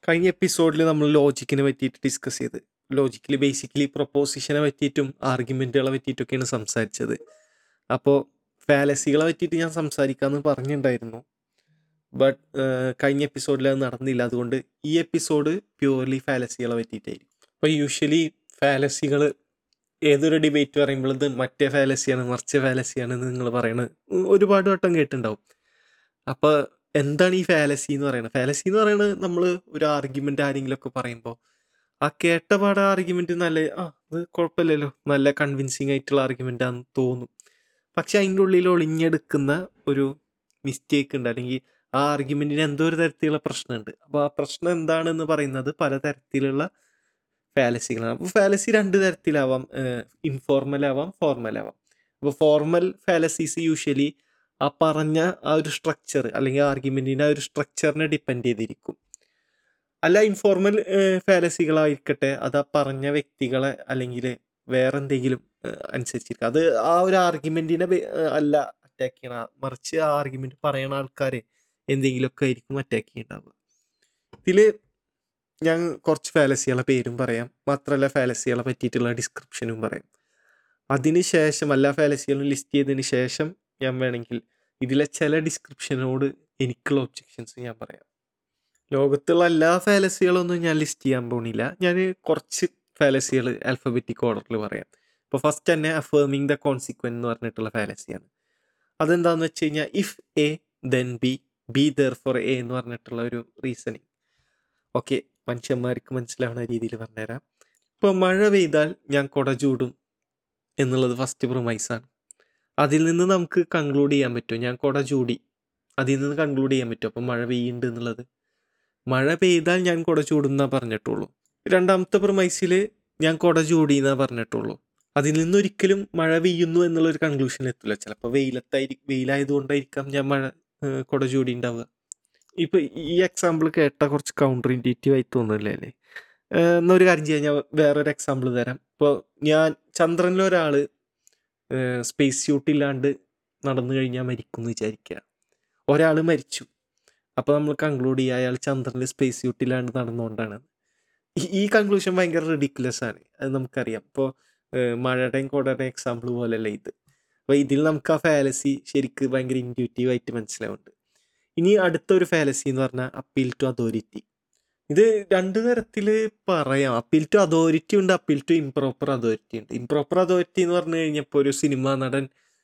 കഴിഞ്ഞ എപ്പിസോഡിൽ നമ്മൾ ലോജിക്കിനെ പറ്റിയിട്ട് ഡിസ്കസ് ചെയ്ത് ലോജിക്കിൽ ബേസിക്കലി പ്രൊപ്പോസിഷനെ പറ്റിയിട്ടും ആർഗ്യുമെൻറ്റുകളെ പറ്റിയിട്ടൊക്കെയാണ് സംസാരിച്ചത് അപ്പോൾ ഫാലസികളെ പറ്റിയിട്ട് ഞാൻ സംസാരിക്കാമെന്ന് പറഞ്ഞിട്ടുണ്ടായിരുന്നു ബട്ട് കഴിഞ്ഞ എപ്പിസോഡിൽ അത് നടന്നില്ല അതുകൊണ്ട് ഈ എപ്പിസോഡ് പ്യൂർലി ഫാലസികളെ പറ്റിയിട്ടായിരിക്കും അപ്പോൾ യൂഷ്വലി ഫാലസികൾ ഏതൊരു ഡിബേറ്റ് പറയുമ്പോൾ ഇത് മറ്റേ ഫാലസിയാണ് മറിച്ച ഫാലസിയാണ് എന്ന് നിങ്ങൾ പറയുന്നത് ഒരുപാട് വട്ടം കേട്ടിട്ടുണ്ടാവും അപ്പോൾ എന്താണ് ഈ ഫാലസി എന്ന് പറയുന്നത് ഫാലസി എന്ന് പറയുന്നത് നമ്മൾ ഒരു ആർഗ്യുമെൻ്റ് ആരെങ്കിലുമൊക്കെ പറയുമ്പോൾ ആ കേട്ട പാടെ ആർഗ്യുമെൻ്റ് നല്ല ആ അത് കുഴപ്പമില്ലല്ലോ നല്ല കൺവിൻസിങ് ആയിട്ടുള്ള ആർഗ്യുമെൻ്റ് ആണെന്ന് തോന്നും പക്ഷെ അതിൻ്റെ ഉള്ളിൽ ഒളിഞ്ഞെടുക്കുന്ന ഒരു മിസ്റ്റേക്ക് ഉണ്ട് അല്ലെങ്കിൽ ആ ആർഗ്യുമെൻറ്റിന് എന്തോ ഒരു തരത്തിലുള്ള പ്രശ്നമുണ്ട് അപ്പോൾ ആ പ്രശ്നം എന്താണെന്ന് പറയുന്നത് പലതരത്തിലുള്ള ഫാലസികളാണ് അപ്പോൾ ഫാലസി രണ്ട് തരത്തിലാവാം ഇൻഫോർമൽ ആവാം ഫോർമൽ ആവാം അപ്പോൾ ഫോർമൽ ഫാലസീസ് യൂഷ്വലി ആ പറഞ്ഞ ആ ഒരു സ്ട്രക്ചർ അല്ലെങ്കിൽ ആർഗ്യുമെൻറ്റിൻ്റെ ആ ഒരു സ്ട്രക്ചറിനെ ഡിപ്പെൻഡ് ചെയ്തിരിക്കും അല്ല ഇൻഫോർമൽ ഫാലസികളായിരിക്കട്ടെ അത് ആ പറഞ്ഞ വ്യക്തികളെ അല്ലെങ്കിൽ വേറെ എന്തെങ്കിലും അനുസരിച്ചിരിക്കും അത് ആ ഒരു ആർഗ്യുമെൻറ്റിനെ അല്ല അറ്റാക്ക് ചെയ്യണ മറിച്ച് ആ ആർഗ്യുമെൻറ്റ് പറയണ ആൾക്കാരെ എന്തെങ്കിലുമൊക്കെ ആയിരിക്കും അറ്റാക്ക് ചെയ്യുന്നുണ്ടാവുക ഇതിൽ ഞാൻ കുറച്ച് ഫാലസികളെ പേരും പറയാം മാത്രമല്ല ഫാലസികളെ പറ്റിയിട്ടുള്ള ഡിസ്ക്രിപ്ഷനും പറയാം അതിന് ശേഷം എല്ലാ ഫാലസികളും ലിസ്റ്റ് ചെയ്തതിന് ശേഷം ഞാൻ വേണമെങ്കിൽ ഇതിലെ ചില ഡിസ്ക്രിപ്ഷനോട് എനിക്കുള്ള ഒബ്ജെക്ഷൻസ് ഞാൻ പറയാം ലോകത്തുള്ള എല്ലാ ഫാലസികളൊന്നും ഞാൻ ലിസ്റ്റ് ചെയ്യാൻ പോണില്ല ഞാൻ കുറച്ച് ഫാലസികൾ ആൽഫബറ്റിക് ഓർഡറിൽ പറയാം ഇപ്പോൾ ഫസ്റ്റ് തന്നെ അഫേമിങ് ദ കോൺസിക്വൻ എന്ന് പറഞ്ഞിട്ടുള്ള ഫാലസിയാണ് അതെന്താണെന്ന് വെച്ച് കഴിഞ്ഞാൽ if A then B B therefore A എന്ന് പറഞ്ഞിട്ടുള്ള ഒരു റീസണിങ് ഓക്കെ മനുഷ്യന്മാർക്ക് മനസ്സിലാവുന്ന രീതിയിൽ പറഞ്ഞുതരാം ഇപ്പോൾ മഴ പെയ്താൽ ഞാൻ കുട ചൂടും എന്നുള്ളത് ഫസ്റ്റ് പ്രൊമൈസാണ് അതിൽ നിന്ന് നമുക്ക് കൺക്ലൂഡ് ചെയ്യാൻ പറ്റും ഞാൻ കുട ചൂടി അതിൽ നിന്ന് കൺക്ലൂഡ് ചെയ്യാൻ പറ്റും അപ്പോൾ മഴ പെയ്യുന്നുണ്ട് എന്നുള്ളത് മഴ പെയ്താൽ ഞാൻ കുട ചൂടുന്നാ പറഞ്ഞിട്ടുള്ളൂ രണ്ടാമത്തെ പ്രൊമൈസിൽ ഞാൻ കുട ചൂടി എന്നാ പറഞ്ഞിട്ടുള്ളൂ അതിൽ നിന്നൊരിക്കലും മഴ പെയ്യുന്നു എന്നുള്ളൊരു കൺക്ലൂഷൻ എത്തില്ല ചിലപ്പോൾ വെയിലത്തായിരിക്കും വെയിലായതുകൊണ്ടായിരിക്കാം ഞാൻ മഴ കുട ചൂടി ഉണ്ടാവുക ഇപ്പോൾ ഈ എക്സാമ്പിൾ കേട്ട കുറച്ച് കൗണ്ടർ ഇൻറ്റേറ്റീവ് ആയി തോന്നുന്നില്ലേ അല്ലേ എന്നൊരു കാര്യം ചെയ്യാൻ ഞാൻ വേറൊരു എക്സാമ്പിൾ തരാം ഇപ്പോൾ ഞാൻ ചന്ദ്രനിൽ ഒരാൾ സ്പേസ് സ്യൂട്ട് ഇല്ലാണ്ട് നടന്നു കഴിഞ്ഞാൽ മരിക്കും എന്ന് വിചാരിക്കുക ഒരാൾ മരിച്ചു അപ്പോൾ നമ്മൾ കൺക്ലൂഡ് ചെയ്യുക അയാൾ ചന്ദ്രനിൽ സ്പേസ് സ്യൂട്ട് ഇല്ലാണ്ട് നടന്നുകൊണ്ടാണ് ഈ കൺക്ലൂഷൻ ഭയങ്കര റിഡിക്കുലസ് ആണ് അത് നമുക്കറിയാം ഇപ്പോൾ മഴയുടെയും കോടയുടെയും എക്സാമ്പിൾ പോലെയല്ല ഇത് അപ്പോൾ ഇതിൽ നമുക്ക് ആ ഫാലസി ശരിക്ക് ഭയങ്കര ഇൻറ്റ്യൂറ്റീവ് ആയിട്ട് മനസ്സിലാവുന്നുണ്ട് ഇനി അടുത്തൊരു ഫാലസി എന്ന് പറഞ്ഞാൽ അപ്പീൽ ടു അതോറിറ്റി ഇത് രണ്ട് തരത്തിൽ പറയാം അപ്പീൽ ടു അതോറിറ്റി ഉണ്ട് അപ്പീൽ ടു ഇംപ്രോപ്പർ അതോറിറ്റി ഉണ്ട് ഇംപ്രോപ്പർ അതോറിറ്റി എന്ന് പറഞ്ഞു കഴിഞ്ഞപ്പോൾ ഒരു സിനിമാ നടൻ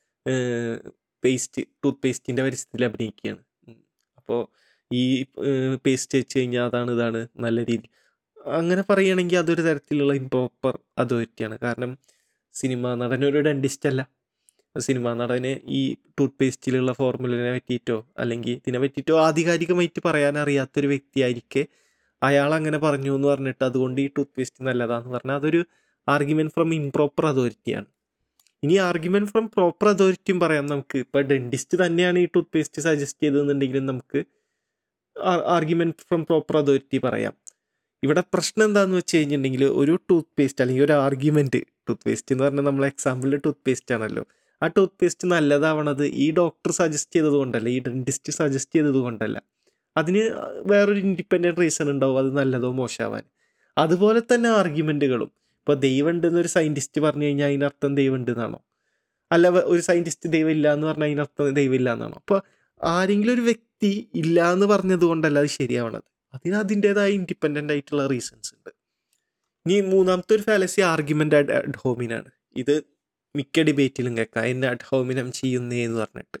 പേസ്റ്റ് ടൂത്ത് പേസ്റ്റിൻ്റെ പരിസ്ഥിതിയിൽ അഭിനയിക്കുകയാണ് അപ്പോൾ ഈ പേസ്റ്റ് വെച്ച് കഴിഞ്ഞാൽ അതാണ് ഇതാണ് നല്ല രീതി അങ്ങനെ പറയുകയാണെങ്കിൽ അതൊരു തരത്തിലുള്ള ഇംപ്രോപ്പർ അതോറിറ്റിയാണ് കാരണം സിനിമാ നടൻ ഒരു ഡെൻറ്റിസ്റ്റ് അല്ല സിനിമാ നടന് ഈ ടൂത്ത് പേസ്റ്റിലുള്ള ഫോർമുലിനെ പറ്റിയിട്ടോ അല്ലെങ്കിൽ ഇതിനെ പറ്റിയിട്ടോ ആധികാരികമായിട്ട് പറയാൻ അറിയാത്തൊരു വ്യക്തിയായിരിക്കെ അയാൾ അങ്ങനെ പറഞ്ഞു എന്ന് പറഞ്ഞിട്ട് അതുകൊണ്ട് ഈ ടൂത്ത് പേസ്റ്റ് നല്ലതാന്ന് പറഞ്ഞാൽ അതൊരു ആർഗ്യുമെൻറ്റ് ഫ്രം ഇംപ്രോപ്പർ അതോറിറ്റിയാണ് ഇനി ആർഗ്യുമെൻറ്റ് ഫ്രം പ്രോപ്പർ അതോറിറ്റിയും പറയാം നമുക്ക് ഇപ്പോൾ ഡെൻറ്റിസ്റ്റ് തന്നെയാണ് ഈ ടൂത്ത് പേസ്റ്റ് സജസ്റ്റ് ചെയ്തതെന്നുണ്ടെങ്കിലും നമുക്ക് ആർഗ്യുമെൻറ്റ് ഫ്രം പ്രോപ്പർ അതോറിറ്റി പറയാം ഇവിടെ പ്രശ്നം എന്താണെന്ന് വെച്ച് കഴിഞ്ഞിട്ടുണ്ടെങ്കിൽ ഒരു ടൂത്ത് പേസ്റ്റ് അല്ലെങ്കിൽ ഒരു ആർഗ്യുമെൻറ്റ് ടൂത്ത് പേസ്റ്റ് എന്ന് പറഞ്ഞാൽ നമ്മൾ എക്സാമ്പിളിൽ ടൂത്ത് പേസ്റ്റ് ആണല്ലോ ആ ടൂത്ത് പേസ്റ്റ് നല്ലതാവണത് ഈ ഡോക്ടർ സജസ്റ്റ് ചെയ്തത് കൊണ്ടല്ല ഈ ഡെൻറ്റിസ്റ്റ് സജസ്റ്റ് ചെയ്തത് കൊണ്ടല്ല അതിന് വേറൊരു ഇൻഡിപെൻഡൻറ്റ് റീസൺ ഉണ്ടാവും അത് നല്ലതോ മോശമാവാൻ അതുപോലെ തന്നെ ആർഗ്യുമെൻറ്റുകളും ഇപ്പോൾ ദൈവം ഉണ്ടെന്നൊരു സയൻറ്റിസ്റ്റ് പറഞ്ഞു കഴിഞ്ഞാൽ അതിനർത്ഥം ദൈവം ഉണ്ട് എന്നാണോ അല്ല ഒരു സയൻറ്റിസ്റ്റ് ദൈവം ഇല്ല എന്ന് പറഞ്ഞാൽ അതിനർത്ഥം ദൈവം ഇല്ല എന്നാണോ അപ്പോൾ ആരെങ്കിലും ഒരു വ്യക്തി ഇല്ല എന്ന് പറഞ്ഞത് കൊണ്ടല്ല അത് ശരിയാവണത് അതിന് അതിൻ്റെതായ ഇൻഡിപെൻഡൻ്റ് ആയിട്ടുള്ള റീസൺസ് ഉണ്ട് ഇനി മൂന്നാമത്തെ ഒരു ഫാലസി ആർഗ്യുമെൻ്റ് അഡ് ഹോമിനാണ് ഇത് മിക്ക ഡിബേറ്റിലും കേൾക്കാം എന്നെ അഡ് ഹോമിനം ചെയ്യുന്നേ എന്ന് പറഞ്ഞിട്ട്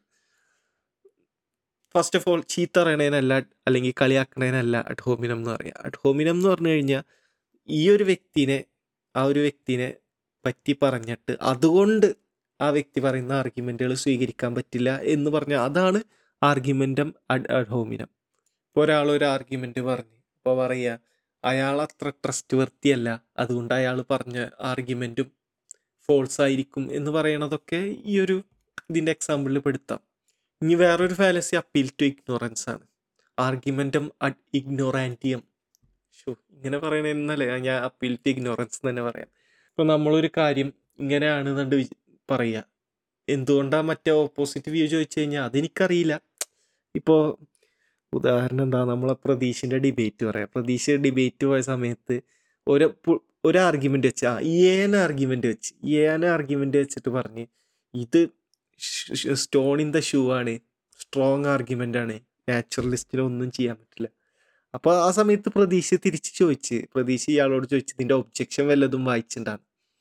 ഫസ്റ്റ് ഓഫ് ഓൾ ചീത്ത പറയണേനല്ല അല്ലെങ്കിൽ കളിയാക്കണേനല്ല അഡ് ഹോമിനം എന്ന് പറയുക അഡ് ഹോമിനം എന്ന് പറഞ്ഞു കഴിഞ്ഞാൽ ഈ ഒരു വ്യക്തിനെ ആ ഒരു വ്യക്തിനെ പറ്റി പറഞ്ഞിട്ട് അതുകൊണ്ട് ആ വ്യക്തി പറയുന്ന ആർഗ്യുമെൻറ്റുകൾ സ്വീകരിക്കാൻ പറ്റില്ല എന്ന് പറഞ്ഞാൽ അതാണ് ആർഗ്യുമെൻറ്റം അഡ് അഡ് ഹോമിനം ഇപ്പോൾ ഒരാൾ ഒരു ആർഗ്യുമെൻറ്റ് പറഞ്ഞു അപ്പോൾ പറയുക അയാൾ അത്ര ട്രസ്റ്റ് വർത്തിയല്ല അതുകൊണ്ട് അയാൾ പറഞ്ഞ ആർഗ്യുമെൻറ്റും ഫോൾസ് ആയിരിക്കും എന്ന് പറയണതൊക്കെ ഈ ഒരു ഇതിൻ്റെ എക്സാമ്പിളിൽ പെടുത്താം ഇനി വേറൊരു ഫാലസി അപ്പീൽ ടു ഇഗ്നോറൻസ് ആണ് ആർഗ്യുമെൻറ്റം അഡ് ഇഗ്നോറാൻറ്റിയം ഷോ ഇങ്ങനെ പറയണെന്നല്ലേ ഞാൻ അപ്പീൽ ടു ഇഗ്നോറൻസ് തന്നെ പറയാം ഇപ്പോൾ നമ്മളൊരു കാര്യം ഇങ്ങനെയാണ് കണ്ട് പറയുക എന്തുകൊണ്ടാണ് മറ്റേ ഓപ്പോസിറ്റ് വ്യൂ ചോദിച്ചു കഴിഞ്ഞാൽ അതെനിക്കറിയില്ല ഇപ്പോൾ ഉദാഹരണം എന്താ നമ്മളെ പ്രതീഷിൻ്റെ ഡിബേറ്റ് പറയാം പ്രതീഷ് ഡിബേറ്റ് പോയ സമയത്ത് ഒരു പു- ഒരു ആർഗ്യുമെൻ്റ് വെച്ച് ആ ഏന ആർഗ്യുമെൻ്റ് വെച്ച് ഏന ആർഗ്യുമെൻ്റ് വെച്ചിട്ട് പറഞ്ഞ് ഇത് സ്റ്റോൺ ഇൻ ദ ഷൂ ആണ് സ്ട്രോങ് ആർഗ്യുമെൻ്റ് ആണ് നാച്ചുറലിസ്റ്റിൽ ഒന്നും ചെയ്യാൻ പറ്റില്ല അപ്പോൾ ആ സമയത്ത് പ്രതീക്ഷ തിരിച്ച് ചോദിച്ച് പ്രതീക്ഷ ഇയാളോട് ചോദിച്ചു ഇതിൻ്റെ ഒബ്ജെക്ഷൻ വല്ലതും വായിച്ചിട്ടുണ്ടാണ്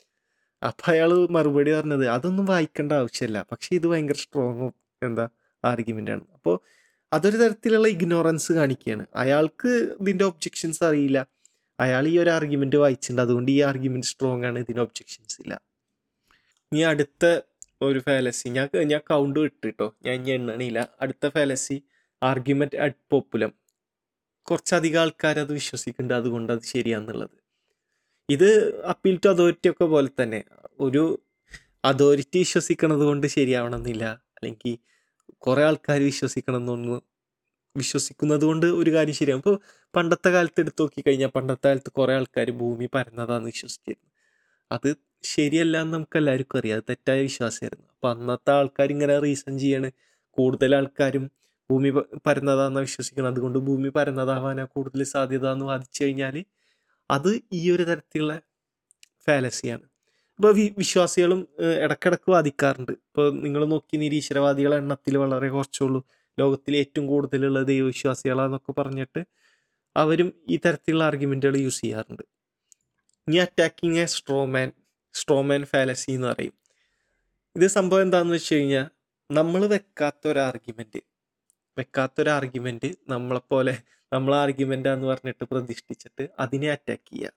അപ്പം അയാൾ മറുപടി പറഞ്ഞത് അതൊന്നും വായിക്കേണ്ട ആവശ്യമില്ല പക്ഷേ ഇത് ഭയങ്കര സ്ട്രോങ് എന്താ ആർഗ്യുമെൻ്റ് ആണ് അപ്പോൾ അതൊരു തരത്തിലുള്ള ഇഗ്നോറൻസ് കാണിക്കുകയാണ് അയാൾക്ക് ഇതിൻ്റെ ഒബ്ജെക്ഷൻസ് അറിയില്ല അയാൾ ഈ ഒരു ആർഗ്യുമെൻ്റ് വായിച്ചിട്ടുണ്ട് അതുകൊണ്ട് ഈ ആർഗ്യുമെൻ്റ് സ്ട്രോങ് ആണ് ഇതിന് ഒബ്ജെക്ഷൻസ് ഇല്ല ഇനി അടുത്ത ഒരു ഫാലസി ഞാൻ ഞാൻ കൗണ്ട് വിട്ട് കേട്ടോ ഞാൻ ഇനി എണ്ണണില്ല അടുത്ത ഫാലസി ആർഗ്യുമെന്റ് അഡ് പോപ്പുലം കുറച്ചധികം ആൾക്കാർ അത് വിശ്വസിക്കുന്നുണ്ട് അതുകൊണ്ട് അത് ശരിയാന്നുള്ളത് ഇത് അപ്പീൽ ടു അതോറിറ്റി ഒക്കെ പോലെ തന്നെ ഒരു അതോറിറ്റി വിശ്വസിക്കണത് കൊണ്ട് ശരിയാവണമെന്നില്ല അല്ലെങ്കിൽ കുറേ ആൾക്കാർ വിശ്വസിക്കണം എന്നൊന്ന് വിശ്വസിക്കുന്നത് കൊണ്ട് ഒരു കാര്യം ശരിയാവും ഇപ്പോൾ പണ്ടത്തെ കാലത്ത് എടുത്തു നോക്കിക്കഴിഞ്ഞാൽ പണ്ടത്തെ കാലത്ത് കുറേ ആൾക്കാർ ഭൂമി പരന്നതാന്ന് വിശ്വസിച്ചിരുന്നു അത് ശരിയല്ല എന്ന് നമുക്ക് എല്ലാവർക്കും അറിയാം അത് തെറ്റായ വിശ്വാസമായിരുന്നു അപ്പോൾ അന്നത്തെ ആൾക്കാർ ഇങ്ങനെ റീസൺ ചെയ്യാണ് കൂടുതൽ ആൾക്കാരും ഭൂമി പ- പരന്നതാന്ന് വിശ്വസിക്കണം അതുകൊണ്ട് ഭൂമി പരന്നതാവാനാ കൂടുതൽ സാധ്യത എന്ന് വാദിച്ചു കഴിഞ്ഞാൽ അത് ഈ ഒരു തരത്തിലുള്ള ഫാലസിയാണ് ഇപ്പോൾ വി വിശ്വാസികളും ഏഹ്, ഇടക്കിടക്ക് വാദിക്കാറുണ്ട് ഇപ്പോൾ നിങ്ങൾ നോക്കി നിരീശ്വരവാദികളെ എണ്ണത്തിൽ വളരെ കുറച്ചുള്ളൂ ലോകത്തിൽ ഏറ്റവും കൂടുതലുള്ള ദൈവവിശ്വാസികളാന്നൊക്കെ പറഞ്ഞിട്ട് അവരും ഈ തരത്തിലുള്ള ആർഗ്യുമെൻറ്റുകൾ യൂസ് ചെയ്യാറുണ്ട് ഇനി attacking a strawman strawman fallacy എന്ന് പറയും ഇത് സംഭവം എന്താണെന്ന് വെച്ച് കഴിഞ്ഞാൽ നമ്മൾ വെക്കാത്ത ഒരു ആർഗ്യുമെൻറ്റ് വെക്കാത്ത ഒരു ആർഗ്യുമെൻറ്റ് നമ്മളെപ്പോലെ നമ്മൾ ആർഗ്യുമെൻ്റാന്ന് പറഞ്ഞിട്ട് പ്രതിഷ്ഠിച്ചിട്ട് അതിനെ അറ്റാക്ക് ചെയ്യുക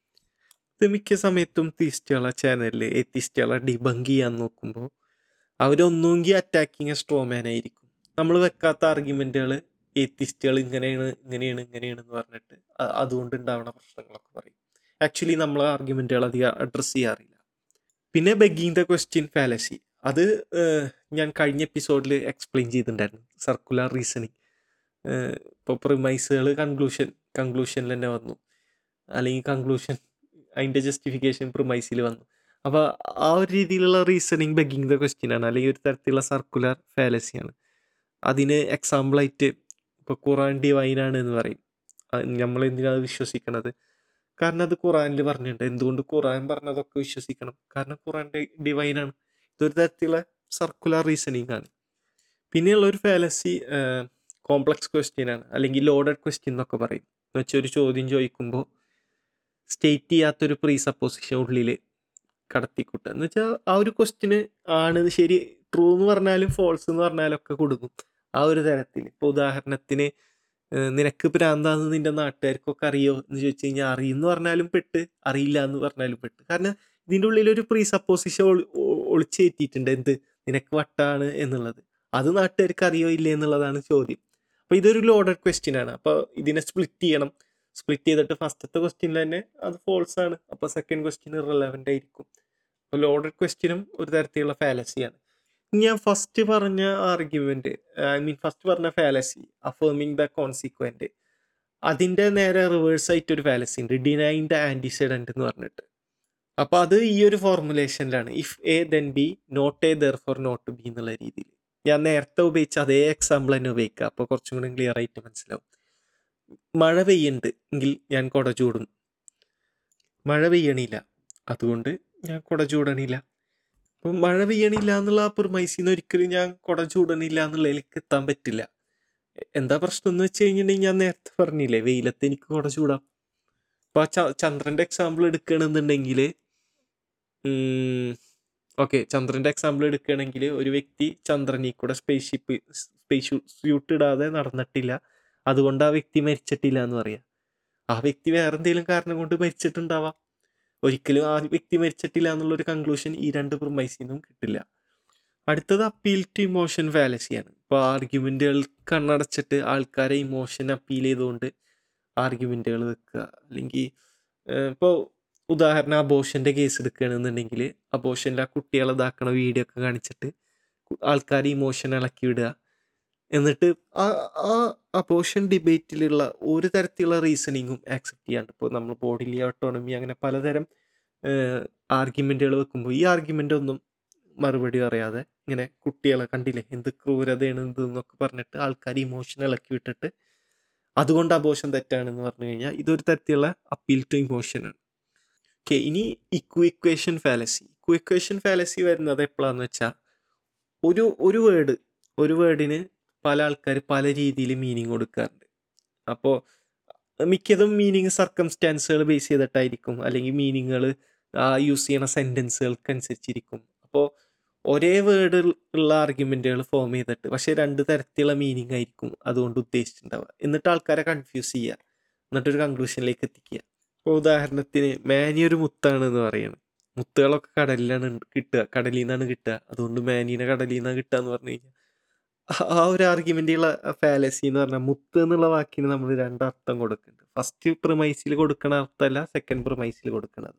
ഇത് മിക്ക സമയത്തും തീസ്റ്റുകളെ ചാനലിൽ എത്തിസ്റ്റുകളെ ഡിബങ്ക് ചെയ്യാൻ നോക്കുമ്പോൾ അവരൊന്നുമെങ്കിൽ അറ്റാക്കിങ് എ സ്ട്രോമാൻ ആയിരിക്കും നമ്മൾ വെക്കാത്ത ആർഗ്യുമെൻറ്റുകൾ എത്തിസ്റ്റുകൾ ഇങ്ങനെയാണ് ഇങ്ങനെയാണ് ഇങ്ങനെയാണ് എന്ന് പറഞ്ഞിട്ട് അ- അതുകൊണ്ട് ഉണ്ടാവുന്ന പ്രശ്നങ്ങളൊക്കെ പറയും ആക്ച്വലി നമ്മൾ ആർഗ്യുമെൻറ്റുകൾ അധികം അഡ്രസ്സ് ചെയ്യാറില്ല പിന്നെ ബെഗിങ് ദ ക്വസ്റ്റ്യൻ ഫാലസി അത് ഏഹ്, ഞാൻ കഴിഞ്ഞ എപ്പിസോഡിൽ എക്സ്പ്ലെയിൻ ചെയ്തിട്ടുണ്ടായിരുന്നു സർക്കുലർ റീസണിങ് ഇപ്പോൾ പ്രിമൈസുകൾ കൺക്ലൂഷൻ കൺക്ലൂഷനിൽ തന്നെ വന്നു അല്ലെങ്കിൽ കൺക്ലൂഷൻ അതിൻ്റെ ജസ്റ്റിഫിക്കേഷൻ പ്രിമൈസിൽ വന്നു അപ്പോൾ ആ ഒരു രീതിയിലുള്ള റീസണിങ് ബെഗിങ് ദ ക്വസ്റ്റ്യൻ ആണ് അല്ലെങ്കിൽ ഒരു തരത്തിലുള്ള സർക്കുലർ ഫാലസിയാണ് അതിന് എക്സാമ്പിളായിട്ട് ഇപ്പോൾ ഖുറാൻ ഡിവൈനാണ് എന്ന് പറയും നമ്മൾ എന്തിനാണ് വിശ്വസിക്കണത് കാരണം അത് ഖുറാനിൽ പറഞ്ഞിട്ടുണ്ട് എന്തുകൊണ്ട് ഖുറാൻ പറഞ്ഞതൊക്കെ വിശ്വസിക്കണം കാരണം ഖുറാൻ ഡിവൈനാണ് ഇതൊരു തരത്തിലുള്ള സർക്കുലർ റീസണിങ് ആണ് പിന്നെയുള്ള ഒരു ഫാലസി കോംപ്ലക്സ് ക്വസ്റ്റ്യൻ ആണ് അല്ലെങ്കിൽ ലോഡഡ് ക്വസ്റ്റ്യൻ എന്നൊക്കെ പറയും എന്ന് വെച്ചാൽ ഒരു ചോദ്യം ചോദിക്കുമ്പോൾ സ്റ്റേറ്റ് ചെയ്യാത്തൊരു പ്രീ സപ്പോസിഷൻ ഉള്ളിൽ കടത്തിക്കൂട്ടുക എന്ന് വെച്ചാൽ ആ ഒരു ക്വസ്റ്റ്യന് ആണ് ഇത് ശരി ട്രൂ എന്ന് പറഞ്ഞാലും ഫോൾസ് എന്ന് പറഞ്ഞാലും ഒക്കെ കൊടുക്കും ആ ഒരു തരത്തിൽ ഇപ്പോൾ ഉദാഹരണത്തിന് ഏഹ് നിനക്ക് പ്രാന്താന്ന് നിന്റെ നാട്ടുകാർക്കൊക്കെ അറിയോ എന്ന് ചോദിച്ചു കഴിഞ്ഞാൽ അറിയുമെന്ന് പറഞ്ഞാലും പെട്ട് അറിയില്ല എന്ന് പറഞ്ഞാലും പെട്ട് കാരണം ഇതിൻ്റെ ഉള്ളിൽ ഒരു പ്രീ സപ്പോസിഷൻ ഒളിച്ചേറ്റിയിട്ടുണ്ട് എന്ത് നിനക്ക് വട്ടാണ് എന്നുള്ളത് അത് നാട്ടുകാർക്ക് അറിയോ ഇല്ലേ എന്നുള്ളതാണ് ചോദ്യം അപ്പോൾ ഇതൊരു ലോഡഡ് ക്വസ്റ്റ്യൻ ആണ് അപ്പോൾ ഇതിനെ സ്പ്ലിറ്റ് ചെയ്യണം സ്പ്ലിറ്റ് ചെയ്തിട്ട് ഫസ്റ്റത്തെ ക്വസ്റ്റ്യനിൽ തന്നെ അത് ഫോൾസ് ആണ് അപ്പോൾ സെക്കൻഡ് ക്വസ്റ്റ്യൻ റിലവൻ്റ് ആയിരിക്കും അപ്പോൾ ലോഡഡ് ക്വസ്റ്റ്യനും ഒരു തരത്തിലുള്ള ഫാലസിയാണ് ഞാൻ ഫസ്റ്റ് പറഞ്ഞ ആർഗ്യുമെന്റ് ഐ മീൻ ഫസ്റ്റ് പറഞ്ഞ ഫാലസി അഫേമിങ് ദ കോൺസിക്വന്റ് അതിന്റെ നേരെ റിവേഴ്സ് ആയിട്ട് ഒരു ഫാലസി ഉണ്ട് ഡിനൈൻ ദ ആന്റിസിഡന്റ് എന്ന് പറഞ്ഞിട്ട് അപ്പോൾ അത് ഈ ഒരു ഫോർമുലേഷനിലാണ് if A then B not A therefore not B എന്നുള്ള രീതിയിൽ ഞാൻ നേരത്തെ ഉപയോഗിച്ച അതേ എക്സാമ്പിൾ തന്നെ ഉപയോഗിക്കുക അപ്പോൾ കുറച്ചും കൂടി ക്ലിയർ ആയിട്ട് മനസ്സിലാവും മഴ പെയ്യുന്നുണ്ട് എങ്കിൽ ഞാൻ കുട ചൂടും മഴ പെയ്യണില്ല അതുകൊണ്ട് ഞാൻ കുട ചൂടണില്ല അപ്പം മഴ പെയ്യണില്ല എന്നുള്ള ആ പ്രിമൈസിന്ന് ഒരിക്കലും ഞാൻ കുട ചൂടണില്ല എന്നുള്ളതിലേക്ക് എത്താൻ പറ്റില്ല എ- എന്താ പ്രശ്നം എന്ന് വെച്ച് കഴിഞ്ഞിട്ടുണ്ടെങ്കിൽ ഞാൻ നേരത്തെ പറഞ്ഞില്ലേ വെയിലത്ത് എനിക്ക് കുട ചൂടാം അപ്പോൾ ആ ച- ചന്ദ്രൻ്റെ എക്സാമ്പിൾ എടുക്കുകയാണെന്നുണ്ടെങ്കിൽ ഓക്കെ ചന്ദ്രൻ്റെ എക്സാമ്പിൾ എടുക്കുകയാണെങ്കിൽ ഒരു വ്യക്തി ചന്ദ്രനിൽ കൂടെ സ്പേസ് ഷിപ്പ് സ്പേസ് സ്യൂട്ട് ഇടാതെ നടന്നിട്ടില്ല അതുകൊണ്ട് ആ വ്യക്തി മരിച്ചിട്ടില്ല എന്ന് പറയാം ആ വ്യക്തി വേറെ എന്തെങ്കിലും കാരണം കൊണ്ട് മരിച്ചിട്ടുണ്ടാവാം ഒരിക്കലും ആ വ്യക്തി മരിച്ചിട്ടില്ല എന്നുള്ളൊരു കൺക്ലൂഷൻ ഈ രണ്ട് പ്രൊമൈസിൽ നിന്നും കിട്ടില്ല അടുത്തത് അപ്പീൽ ടു ഇമോഷൻ ഫാലസിയാണ് ഇപ്പോൾ ആർഗ്യുമെൻറ്റുകൾ കണ്ണടച്ചിട്ട് ആൾക്കാരെ ഇമോഷൻ അപ്പീൽ ചെയ്തുകൊണ്ട് ആർഗ്യുമെൻറ്റുകൾ വെക്കുക അല്ലെങ്കിൽ ഇപ്പോൾ ഉദാഹരണം അബോഷൻ്റെ കേസ് എടുക്കുകയാണെന്നുണ്ടെങ്കിൽ അബോഷൻ്റെ ആ കുട്ടികളെ ഇതാക്കണ വീഡിയോ ഒക്കെ കാണിച്ചിട്ട് ആൾക്കാർ ഇമോഷൻ ഇളക്കി വിടുക എന്നിട്ട് ആ ആ അബോഷൻ ഡിബേറ്റിലുള്ള ഒരു തരത്തിലുള്ള റീസണിങ്ങും ആക്സെപ്റ്റ് ചെയ്യാണ്ട് ഇപ്പോൾ നമ്മൾ ബോഡിലി ഓട്ടോണമി അങ്ങനെ പലതരം ആർഗ്യുമെൻറ്റുകൾ വെക്കുമ്പോൾ ഈ ആർഗ്യുമെൻ്റ് ഒന്നും മറുപടി അറിയാതെ ഇങ്ങനെ കുട്ടികളെ കണ്ടില്ലേ എന്ത് ക്രൂരതയാണ് ഇത് എന്നൊക്കെ പറഞ്ഞിട്ട് ആൾക്കാർ ഇമോഷൻ ഇളക്കി വിട്ടിട്ട് അതുകൊണ്ട് അബോഷൻ തെറ്റാണെന്ന് പറഞ്ഞു കഴിഞ്ഞാൽ ഇതൊരു തരത്തിലുള്ള അപ്പീൽ ടു ഇമോഷനാണ് ഓക്കെ ഇനി ഇക്വേഷൻ ഫാലസി ഇക്വേഷൻ ഫാലസി വരുന്നത് എപ്പോഴാന്ന് വെച്ചാൽ ഒരു ഒരു വേർഡ് ഒരു വേർഡിന് പല ആൾക്കാർ പല രീതിയിൽ മീനിങ് കൊടുക്കാറുണ്ട് അപ്പോൾ മിക്കതും മീനിങ് സർക്കംസ്റ്റാൻസുകൾ ബേസ് ചെയ്തിട്ടായിരിക്കും അല്ലെങ്കിൽ മീനിങ്ങുകൾ ആ യൂസ് ചെയ്യണ സെൻറ്റൻസുകൾക്ക് അനുസരിച്ചിരിക്കും അപ്പോൾ ഒരേ വേർഡ് ഉള്ള ആർഗ്യുമെൻറ്റുകൾ ഫോം ചെയ്തിട്ട് പക്ഷേ രണ്ട് തരത്തിലുള്ള മീനിങ് ആയിരിക്കും അതുകൊണ്ട് ഉദ്ദേശിച്ചിട്ടുണ്ടാവുക എന്നിട്ട് ആൾക്കാരെ കൺഫ്യൂസ് ചെയ്യുക എന്നിട്ടൊരു കൺക്ലൂഷനിലേക്ക് എത്തിക്കുക ഇപ്പോൾ ഉദാഹരണത്തിന് മാനി ഒരു മുത്താണ് എന്ന് പറയുന്നത് മുത്തുകളൊക്കെ കടലിലാണ് കിട്ടുക കടലിൽ നിന്നാണ് കിട്ടുക അതുകൊണ്ട് മാനീനെ കടലിൽ നിന്നാണ് കിട്ടുക എന്ന് പറഞ്ഞു കഴിഞ്ഞാൽ ആ ഒരു ആർഗ്യുമെന്റുള്ള ഫാലസി എന്ന് പറഞ്ഞാൽ മുത്ത് എന്നുള്ള വാക്കിന് നമ്മൾ രണ്ടർത്ഥം കൊടുക്കുന്നുണ്ട് ഫസ്റ്റ് പ്രമൈസിൽ കൊടുക്കണ അർത്ഥമല്ല സെക്കൻഡ് പ്രമൈസിൽ കൊടുക്കണത്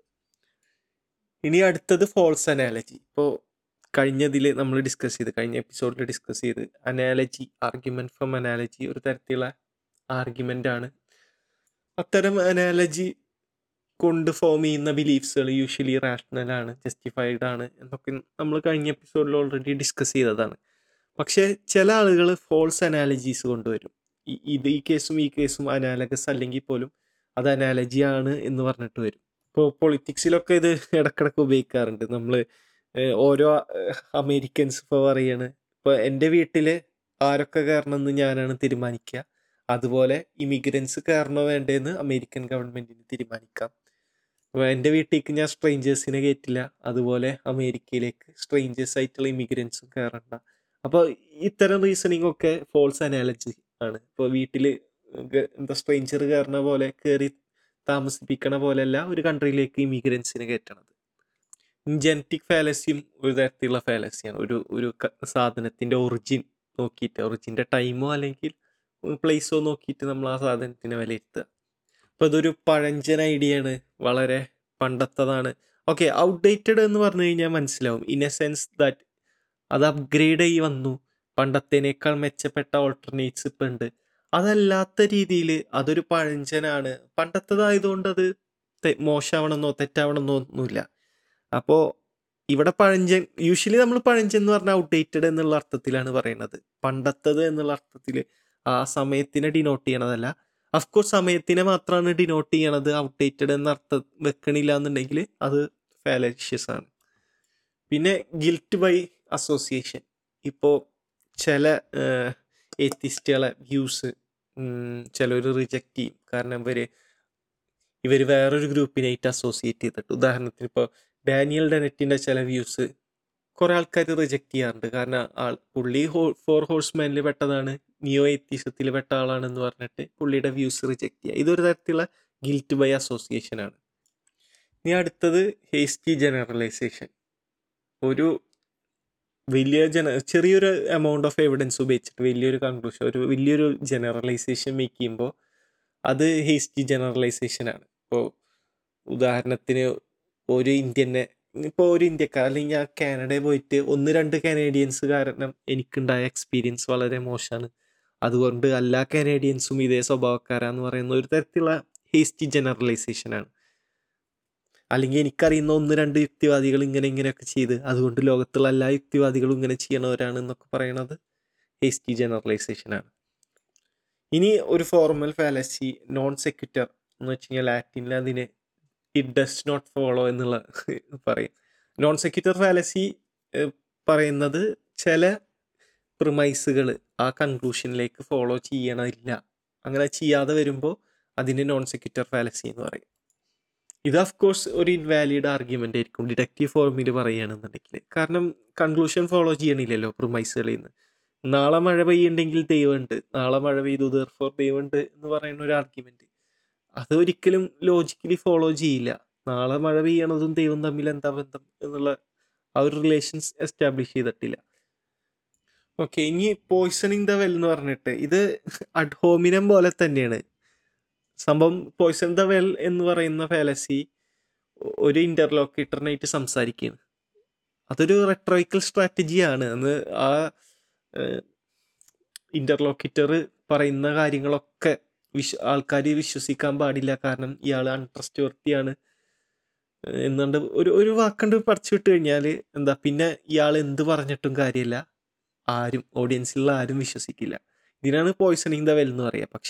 ഇനി അടുത്തത് ഫോൾസ് അനാലജി ഇപ്പോൾ കഴിഞ്ഞതിൽ നമ്മൾ ഡിസ്കസ് ചെയ്ത് കഴിഞ്ഞ എപ്പിസോഡിൽ ഡിസ്കസ് ചെയ്ത് അനാലജി ആർഗ്യുമെന്റ് ഫ്രം അനാലജി ഒരു തരത്തിലുള്ള ആർഗ്യുമെന്റ് ആണ് അത്തരം അനാലജി കൊണ്ട് ഫോം ചെയ്യുന്ന ബിലീഫ്സുകൾ യൂഷ്വലി റാഷണൽ ആണ് ജസ്റ്റിഫൈഡ് ആണ് എന്നൊക്കെ നമ്മൾ കഴിഞ്ഞ എപ്പിസോഡിൽ ഓൾറെഡി ഡിസ്കസ് ചെയ്തതാണ് പക്ഷേ ചില ആളുകൾ ഫോൾസ് അനാലജീസ് കൊണ്ടുവരും ഈ- ഇത് ഈ കേസും ഈ കേസും അനാലഗസ് അല്ലെങ്കിൽ പോലും അത് അനാലജി ആണ് എന്ന് പറഞ്ഞിട്ട് വരും ഇപ്പോൾ പൊളിറ്റിക്സിലൊക്കെ ഇത് ഇടക്കിടക്ക് ഉപയോഗിക്കാറുണ്ട് നമ്മൾ ഓരോ ഏഹ്, അമേരിക്കൻസ് ഇപ്പോൾ പറയാണ് ഇപ്പോൾ എൻ്റെ വീട്ടിൽ ആരൊക്കെ കയറണമെന്ന് ഞാനാണ് തീരുമാനിക്കുക അതുപോലെ ഇമിഗ്രൻസ് കയറണോ വേണ്ടതെന്ന് അമേരിക്കൻ ഗവൺമെൻറ്റിന് തീരുമാനിക്കാം അപ്പോൾ എൻ്റെ വീട്ടിലേക്ക് ഞാൻ സ്ട്രേഞ്ചേഴ്സിനെ കയറ്റില്ല അതുപോലെ അമേരിക്കയിലേക്ക് സ്ട്രേഞ്ചേഴ്സ് ആയിട്ടുള്ള ഇമിഗ്രൻസും കയറണ്ട അപ്പോൾ ഇത്തരം റീസണിങ് ഒക്കെ ഫോൾസ് അനാലജി ആണ് ഇപ്പോൾ വീട്ടിൽ എന്താ സ്ട്രേഞ്ചർ കയറുന്ന പോലെ കയറി താമസിപ്പിക്കണ പോലെയല്ല ഒരു കൺട്രിയിലേക്ക് ഇമിഗ്രൻസിനെ കയറ്റണത് ജനറ്റിക് ഫാലസിയും ഒരു തരത്തിലുള്ള ഫാലസിയാണ് ഒരു ഒരു ക- സാധനത്തിൻ്റെ ഒറിജിൻ നോക്കിയിട്ട് ഒറിജിൻ്റെ ടൈമോ അല്ലെങ്കിൽ പ്ലേസോ നോക്കിയിട്ട് നമ്മൾ ആ സാധനത്തിനെ വിലയിരുത്തുക അപ്പോൾ ഇതൊരു പഴഞ്ചൻ ഐഡിയ ആണ് വളരെ പണ്ടത്തതാണ് ഓക്കെ ഔട്ട്ഡേറ്റഡ് എന്ന് പറഞ്ഞു കഴിഞ്ഞാൽ മനസ്സിലാവും ഇൻ എ സെൻസ് ദാറ്റ് അത് അപ്ഗ്രേഡ് ആയി വന്നു പണ്ടത്തേനേക്കാൾ മെച്ചപ്പെട്ട ഓൾട്ടർനേറ്റ്സ് ഇപ്പം ഉണ്ട് അതല്ലാത്ത രീതിയിൽ അതൊരു പഴഞ്ചനാണ് പണ്ടത്തതായതുകൊണ്ട് അത് തെ- മോശമാവണമെന്നോ തെറ്റാവണമെന്നോ ഒന്നുമില്ല അപ്പോൾ ഇവിടെ പഴഞ്ചൻ യൂഷ്വലി നമ്മൾ പഴഞ്ചൻ എന്ന് പറഞ്ഞാൽ ഔട്ട്ഡേറ്റഡ് എന്നുള്ള അർത്ഥത്തിലാണ് പറയുന്നത് പണ്ടത്തത് എന്നുള്ള അർത്ഥത്തിൽ ആ സമയത്തിനെ ഡിനോട്ട് ചെയ്യണതല്ല അഫ്കോഴ്സ് സമയത്തിനെ മാത്രമാണ് ഡിനോട്ട് ചെയ്യണത് ഔട്ട്ഡേറ്റഡ് എന്ന അർത്ഥം വെക്കണില്ല എന്നുണ്ടെങ്കിൽ അത് ഫാലഷ്യസ് ആണ് പിന്നെ ഗിൽറ്റ് ബൈ അസോസിയേഷൻ ഇപ്പോൾ ചില എത്തിസ്റ്റുകളെ വ്യൂസ് ചിലർ റിജക്റ്റ് ചെയ്യും കാരണം ഇവർ ഇവർ വേറൊരു ഗ്രൂപ്പിനായിട്ട് അസോസിയേറ്റ് ചെയ്തിട്ട് ഉദാഹരണത്തിന് ഇപ്പോൾ ഡാനിയൽ ഡെനറ്റിൻ്റെ ചില വ്യൂസ് കുറേ ആൾക്കാർ റിജക്റ്റ് ചെയ്യാറുണ്ട് കാരണം ആൾ പുള്ളി ഹോ ഫോർ ഹോഴ്സ്മാനിൽ പെട്ടതാണ് നിയോ എത്തിസത്തിൽ പെട്ട ആളാണെന്ന് പറഞ്ഞിട്ട് പുള്ളിയുടെ വ്യൂസ് റിജക്റ്റ് ചെയ്യുക ഇതൊരു തരത്തിലുള്ള ഗിൽറ്റ് ബൈ അസോസിയേഷൻ ആണ് ഇനി അടുത്തത് ഹേസ്റ്റി ജനറലൈസേഷൻ ഒരു വലിയ ജന ചെറിയൊരു എമൗണ്ട് ഓഫ് എവിഡൻസ് ഉപയോഗിച്ചിട്ട് വലിയൊരു കൺക്ലൂഷൻ ഒരു വലിയൊരു ജനറലൈസേഷൻ മേക്ക് ചെയ്യുമ്പോൾ അത് ഹേസ്റ്റി ജനറലൈസേഷൻ ആണ് ഇപ്പോൾ ഉദാഹരണത്തിന് ഒരു ഇന്ത്യനെ ഇപ്പോൾ ഒരു ഇന്ത്യക്കാർ അല്ലെങ്കിൽ ഞാൻ കാനഡയിൽ പോയിട്ട് ഒന്ന് രണ്ട് കനേഡിയൻസ് കാരണം എനിക്കുണ്ടായ എക്സ്പീരിയൻസ് വളരെ മോശമാണ് അതുകൊണ്ട് എല്ലാ കനേഡിയൻസും ഇതേ സ്വഭാവക്കാരാന്ന് പറയുന്ന ഒരു തരത്തിലുള്ള ഹേസ്റ്റി ജനറലൈസേഷൻ ആണ് അല്ലെങ്കിൽ എനിക്കറിയുന്ന ഒന്ന് രണ്ട് യുക്തിവാദികൾ ഇങ്ങനെ ഇങ്ങനെയൊക്കെ ചെയ്ത് അതുകൊണ്ട് ലോകത്തുള്ള എല്ലാ യുക്തിവാദികളും ഇങ്ങനെ ചെയ്യണവരാണ് എന്നൊക്കെ പറയണത് ഹേസ്റ്റി ജനറലൈസേഷൻ ആണ് ഇനി ഒരു ഫോർമൽ ഫാലസി നോൺ സെക്യൂറ്റർ എന്ന് വെച്ച് കഴിഞ്ഞാൽ ലാറ്റിനിൽ അതിനെ ഇറ്റ് ഡസ് നോട്ട് ഫോളോ എന്നുള്ള പറയും നോൺ സെക്യൂറ്റർ ഫാലസി പറയുന്നത് ചില പ്രിമൈസുകൾ ആ കൺക്ലൂഷനിലേക്ക് ഫോളോ ചെയ്യണമില്ല അങ്ങനെ ചെയ്യാതെ വരുമ്പോൾ അതിനെ നോൺ സെക്യൂറ്റർ ഫാലസി എന്ന് പറയും ഇത് ഓഫ് കോഴ്സ് ഒരു ഇൻവാലിഡ് ആർഗ്യുമെൻ്റ് ആയിരിക്കും ഡിഡക്റ്റീവ് ഫോർമിൽ പറയുകയാണെന്നുണ്ടെങ്കിൽ കാരണം കൺക്ലൂഷൻ ഫോളോ ചെയ്യണില്ലല്ലോ പ്രിമൈസുകളിൽ നിന്ന് നാളെ മഴ പെയ്യുണ്ടെങ്കിൽ ദൈവമുണ്ട് നാളെ മഴ പെയ്തു ദർഫോർ ദൈവമുണ്ട് എന്ന് പറയുന്ന ഒരു ആർഗ്യുമെന്റ് അത് ഒരിക്കലും ലോജിക്കലി ഫോളോ ചെയ്യില്ല നാളെ മഴ പെയ്യണതും ദൈവം തമ്മിൽ എന്താ ബന്ധം എന്നുള്ള ആ ഒരു റിലേഷൻസ് എസ്റ്റാബ്ലിഷ് ചെയ്തിട്ടില്ല ഓക്കെ ഇനി പോയ്സണിങ് ദ വെൽ എന്ന് പറഞ്ഞിട്ട് ഇത് അഡ്ഹോമിനം പോലെ തന്നെയാണ് സംഭവം പോയ്സൺ ദ വെൽ എന്ന് പറയുന്ന ഫാലസി ഒരു ഇന്റർലോക്കേറ്ററിനായിട്ട് സംസാരിക്കുകയാണ് അതൊരു റെട്രോയിക്കൽ സ്ട്രാറ്റജിയാണ് അന്ന് ആ ഇന്റർലോക്കേറ്റർ പറയുന്ന കാര്യങ്ങളൊക്കെ വിശ്വ ആൾക്കാർ വിശ്വസിക്കാൻ പാടില്ല കാരണം ഇയാൾ അൺട്രസ്റ്റ് വർത്തിയാണ് എന്നുണ്ട് ഒരു ഒരു വാക്കണ്ട് പറിച്ചു വിട്ട് കഴിഞ്ഞാൽ എന്താ പിന്നെ ഇയാൾ എന്ത് പറഞ്ഞിട്ടും കാര്യമില്ല ആരും ഓഡിയൻസിലുള്ള ആരും വിശ്വസിക്കില്ല ഇതിനാണ് പോയ്സണിങ് ദ വെൽ എന്ന് പറയുക പക്ഷേ